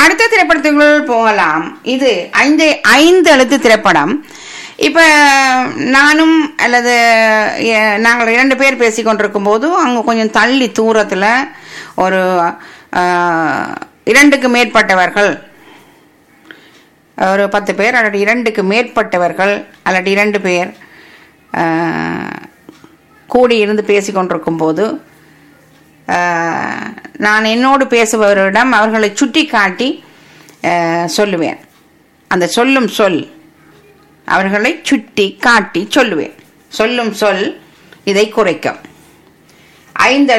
அடுத்த திரைப்படத்துக்குள் போகலாம் இது ஐந்து ஐந்து எழுத்து திரைப்படம் இப்ப நானும் அல்லது எ- நாங்கள் இரண்டு பேர் பேசிக் கொண்டிருக்கும் போது அங்க கொஞ்சம் தள்ளி தூரத்துல ஒரு ஆஹ், இரண்டுக்கு மேற்பட்டவர்கள் ஒரு பத்து பேர் அல்லது இரண்டுக்கு மேற்பட்டவர்கள் அல்லது இரண்டு பேர் ஆஹ், கூடி இருந்து பேசிக்கொண்டிருக்கும் போது ஆஹ், நான் என்னோடு பேசுபவரிடம் அவர்களை சுட்டி காட்டி ஆஹ், சொல்லுவேன் அந்த சொல்லும் சொல் அவர்களை சுட்டி காட்டி சொல்லுவேன் சொல்லும் சொல் இதை குறைக்கும் ஐந்து